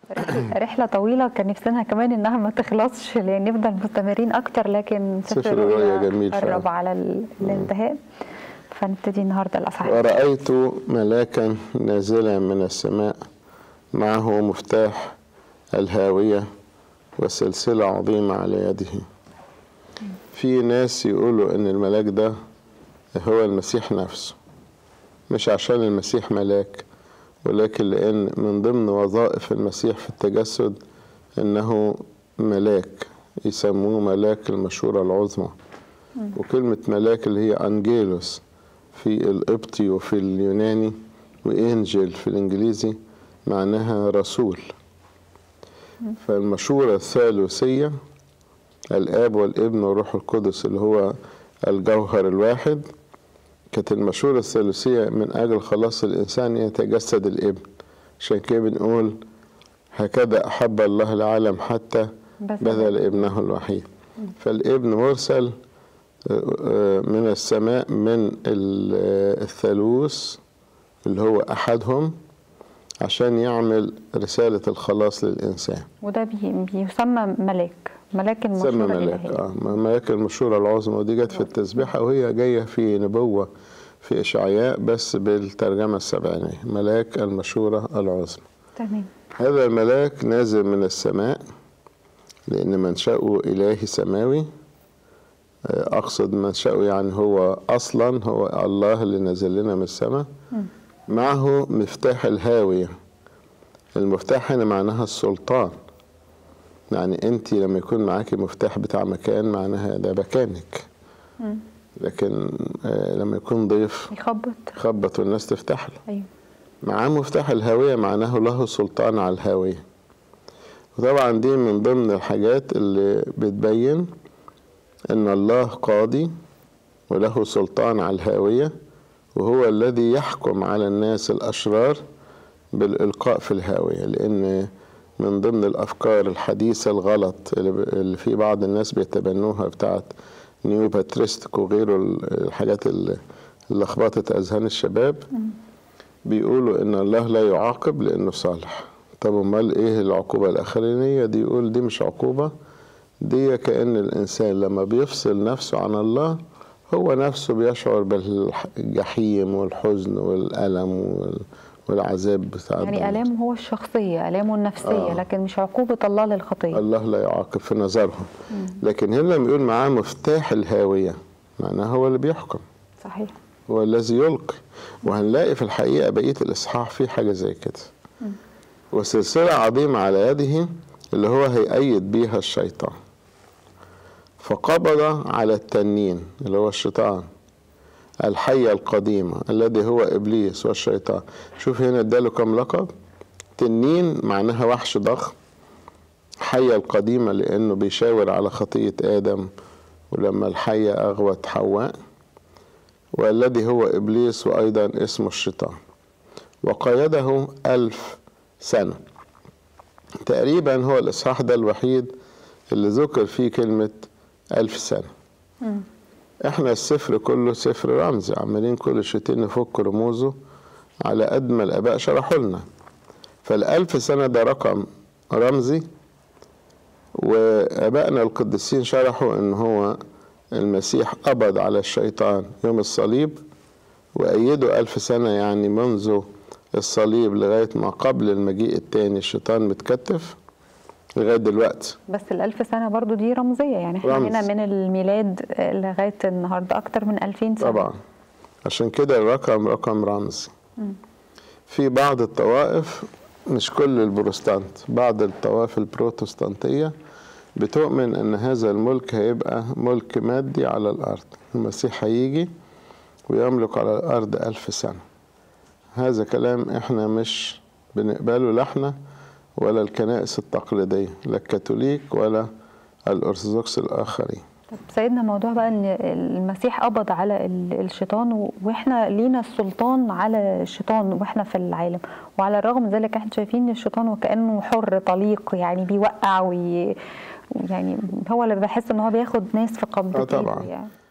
رحلة- رحلة طويلة كان نفسنا كمان انها ما تخلصش لان نفضل مستمرين اكتر لكن سفر الرؤيا جميل فعلا. قرب على ال- الانتهاء فنبتدي النهارده الاصحاح ورأيت ملاكا نازلا من السماء معه مفتاح الهاوية وسلسلة عظيمة على يده في ناس يقولوا ان الملاك ده هو المسيح نفسه مش عشان المسيح ملاك ولكن لان من ضمن وظائف المسيح في التجسد انه ملاك يسموه ملاك المشورة العظمى وكلمة ملاك اللي هي أنجيلوس في القبطي وفي اليوناني وإنجيل في الإنجليزي معناها رسول فالمشورة الثالوثية الآب والابن والروح القدس اللي هو الجوهر الواحد كانت المشورة الثالوثية من أجل خلاص الإنسان يتجسد الابن عشان كده بنقول هكذا أحب الله العالم حتى بذل. بذل ابنه الوحيد فالابن مرسل من السماء من ال- الثالوث اللي هو أحدهم عشان يعمل رسالة الخلاص للإنسان وده بي بيسمى ملاك ملاك المشورة سمى ملاك الإلهية اه ملاك المشورة العظمى ودي جت في التسبيحة وهي جاية في نبوة في إشعياء بس بالترجمة السبعينية ملاك المشورة العظمى تمام هذا الملاك نازل من السماء لأن منشأه إلهي سماوي آه، أقصد منشأه يعني هو أصلا هو الله اللي نزل لنا من السماء معه مفتاح الهاوية المفتاح هنا معناها السلطان يعني أنت لما يكون معاكي مفتاح بتاع مكان معناها ده مكانك لكن آه، لما يكون ضيف يخبط خبط والناس تفتح له ايوه معاه مفتاح الهاوية معناه له سلطان على الهاوية وطبعا دي من ضمن الحاجات اللي بتبين ان الله قاضي وله سلطان على الهاوية وهو الذي يحكم على الناس الأشرار بالإلقاء في الهاوية لأن من ضمن الأفكار الحديثة الغلط اللي ب- اللي في بعض الناس بيتبنوها بتاعت نيو باتريستك وغيره ال- الحاجات اللي اللي لخبطت أذهان الشباب بيقولوا ان الله لا يعاقب لانه صالح طب امال ايه العقوبه الاخرانيه دي يقول دي مش عقوبه دي كان الانسان لما بيفصل نفسه عن الله هو نفسه بيشعر بالجحيم والحزن والالم وال- والعذاب بتاع يعني الدنيا. الامه هو الشخصيه الامه النفسيه آه. لكن مش عقوبه الله للخطيه الله لا يعاقب في نظرهم لكن هنا لما يقول معاه مفتاح الهاويه معناه هو اللي بيحكم صحيح هو الذي يلقي وهنلاقي في الحقيقة بقية الإصحاح في حاجة زي كده وسلسلة عظيمة على يده اللي هو هيأيد بيها الشيطان فقبض على التنين اللي هو الشيطان الحية القديمة الذي هو إبليس والشيطان شوف هنا اداله كم لقب تنين معناها وحش ضخم حية القديمة لأنه بيشاور على خطية آدم ولما الحية أغوت حواء والذي هو إبليس وأيضا اسمه الشيطان وقيده ألف سنة تقريبا هو الإصحاح ده الوحيد اللي ذكر فيه كلمة ألف سنة احنا السفر كله سفر رمزي عمالين كل شويتين نفك رموزه على قد ما الآباء شرحوا لنا فالألف سنة ده رقم رمزي وآبائنا القديسين شرحوا إن هو المسيح قبض على الشيطان يوم الصليب وأيده ألف سنة يعني منذ الصليب لغاية ما قبل المجيء التاني الشيطان متكتف لغاية دلوقتي بس الألف سنة برضو دي رمزية يعني احنا رمز. هنا من الميلاد آه، لغاية النهاردة أكتر من 2000 سنة طبعا عشان كده الرقم رقم رمزي في بعض الطوائف مش كل البروتستانت بعض الطوائف البروتستانتية بتؤمن ان هذا الملك هيبقى ملك مادي على الارض المسيح هيجي ويملك على الارض الف سنة هذا كلام احنا مش بنقبله لا احنا ولا الكنائس التقليدية لا الكاثوليك ولا الارثوذكس الاخرين طب سيدنا موضوع بقى ان المسيح قبض على ال- الشيطان و- واحنا لينا السلطان على الشيطان واحنا في العالم وعلى الرغم من ذلك احنا شايفين الشيطان وكانه حر طليق يعني بيوقع وي يعني هو اللي بحس ان هو بياخد ناس في قبضته طبعاً. يعني